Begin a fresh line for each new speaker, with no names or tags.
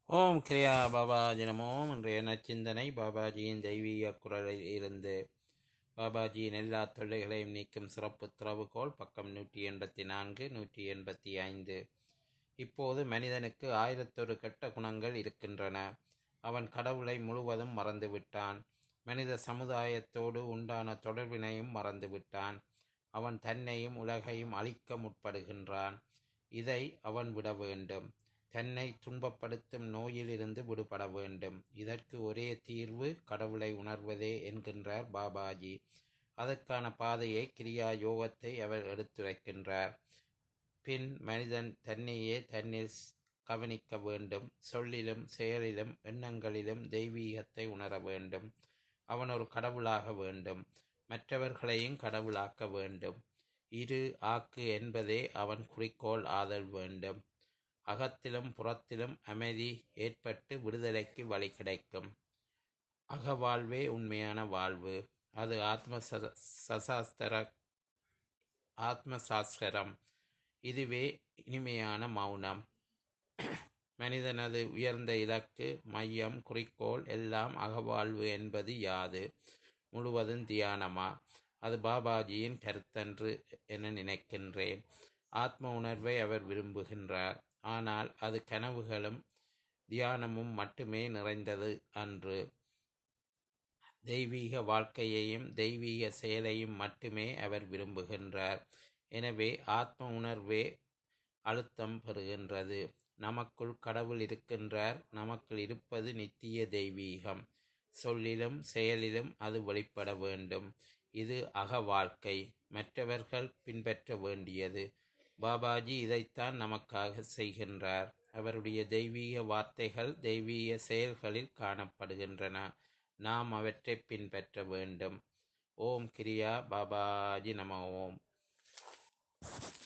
ஓம் கிரியா பாபாஜி நமோ இன்றைய நச்சிந்தனை பாபாஜியின் தெய்வீக குரலில் இருந்து பாபாஜியின் எல்லா தொல்லைகளையும் நீக்கும் சிறப்பு திறவுகோல் பக்கம் நூற்றி எண்பத்தி நான்கு நூற்றி எண்பத்தி ஐந்து இப்போது மனிதனுக்கு ஆயிரத்தொரு கெட்ட குணங்கள் இருக்கின்றன அவன் கடவுளை முழுவதும் மறந்துவிட்டான் மனித சமுதாயத்தோடு உண்டான தொடர்பினையும் மறந்துவிட்டான் அவன் தன்னையும் உலகையும் அழிக்க முற்படுகின்றான் இதை அவன் விட வேண்டும் தன்னை துன்பப்படுத்தும் நோயிலிருந்து விடுபட வேண்டும் இதற்கு ஒரே தீர்வு கடவுளை உணர்வதே என்கின்றார் பாபாஜி அதற்கான பாதையை கிரியா யோகத்தை அவர் எடுத்துரைக்கின்றார் பின் மனிதன் தன்னையே தன்னில் கவனிக்க வேண்டும் சொல்லிலும் செயலிலும் எண்ணங்களிலும் தெய்வீகத்தை உணர வேண்டும் அவன் ஒரு கடவுளாக வேண்டும் மற்றவர்களையும் கடவுளாக்க வேண்டும் இரு ஆக்கு என்பதே அவன் குறிக்கோள் ஆதல் வேண்டும் அகத்திலும் புறத்திலும் அமைதி ஏற்பட்டு விடுதலைக்கு வழி கிடைக்கும் அகவாழ்வே உண்மையான வாழ்வு அது ஆத்ம சசாஸ்திர ஆத்ம சாஸ்திரம் இதுவே இனிமையான மௌனம் மனிதனது உயர்ந்த இலக்கு மையம் குறிக்கோள் எல்லாம் அகவாழ்வு என்பது யாது முழுவதும் தியானமா அது பாபாஜியின் கருத்தன்று என நினைக்கின்றேன் ஆத்ம உணர்வை அவர் விரும்புகின்றார் ஆனால் அது கனவுகளும் தியானமும் மட்டுமே நிறைந்தது அன்று தெய்வீக வாழ்க்கையையும் தெய்வீக செயலையும் மட்டுமே அவர் விரும்புகின்றார் எனவே ஆத்ம உணர்வே அழுத்தம் பெறுகின்றது நமக்குள் கடவுள் இருக்கின்றார் நமக்குள் இருப்பது நித்திய தெய்வீகம் சொல்லிலும் செயலிலும் அது வெளிப்பட வேண்டும் இது அக வாழ்க்கை மற்றவர்கள் பின்பற்ற வேண்டியது பாபாஜி இதைத்தான் நமக்காக செய்கின்றார் அவருடைய தெய்வீக வார்த்தைகள் தெய்வீக செயல்களில் காணப்படுகின்றன நாம் அவற்றை பின்பற்ற வேண்டும் ஓம் கிரியா பாபாஜி நம ஓம்